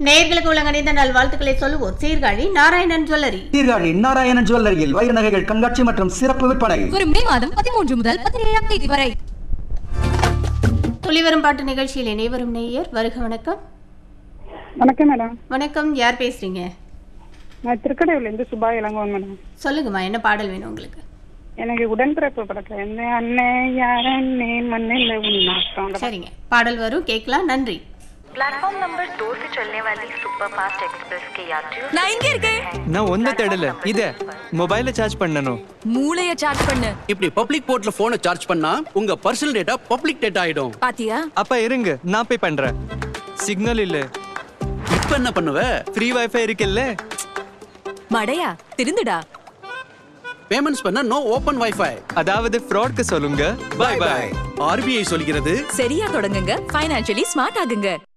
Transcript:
நேயர்களுக்கு உலகணிந்த நல்வாழ்த்துக்களை சொல்லுவோர் சீர்காழி நாராயணன் ஜுவல்லரி சீர்காழி நாராயணன் ஜுவல்லரியில் வைர நகைகள் கண்காட்சி மற்றும் சிறப்பு விற்பனை வரும் மே மாதம் பதிமூன்று முதல் பதினேழாம் தேதி வரை துளிவரும் பாட்டு நிகழ்ச்சியில் இணைவரும் நேயர் வருக வணக்கம் வணக்கம் மேடம் வணக்கம் யார் பேசுறீங்க நான் திருக்கடையூர்லேருந்து சுபா இளங்கோன் மேடம் சொல்லுங்கம்மா என்ன பாடல் வேணும் உங்களுக்கு எனக்கு உடன்பிறப்பு படத்துல எந்த அண்ணன் யார் அண்ணன் மண்ணில் உன் நாட்டம் அந்த சரிங்க பாடல் வரும் கேட்கலாம் நன்றி प्लेटफॉर्म नंबर दो से चलने वाली सुपर फास्ट एक्सप्रेस के यात्रियों நான் இங்க இருக்கேன் நான் ஒன்ன தேடல இத மொபைல சார்ஜ் பண்ணனும் மூளைய சார்ஜ் பண்ணு இப்படி பப்ளிக் போர்ட்ல போனை சார்ஜ் பண்ணா உங்க பர்சனல் டேட்டா பப்ளிக் டேட்டா ஆயிடும் பாத்தியா அப்ப இருங்க நான் போய் பண்றேன் சிக்னல் இல்ல இப்ப என்ன பண்ணுவ ஃப்ரீ வைஃபை இருக்குல்ல மடையா திருந்துடா பேமெண்ட்ஸ் பண்ண நோ ஓபன் வைஃபை அதாவது ஃப்ராட்க்கு சொல்லுங்க பை பை ஆர்பிஐ சொல்கிறது சரியா தொடங்குங்க ஃபைனான்சியலி ஸ்மார்ட் ஆகுங்க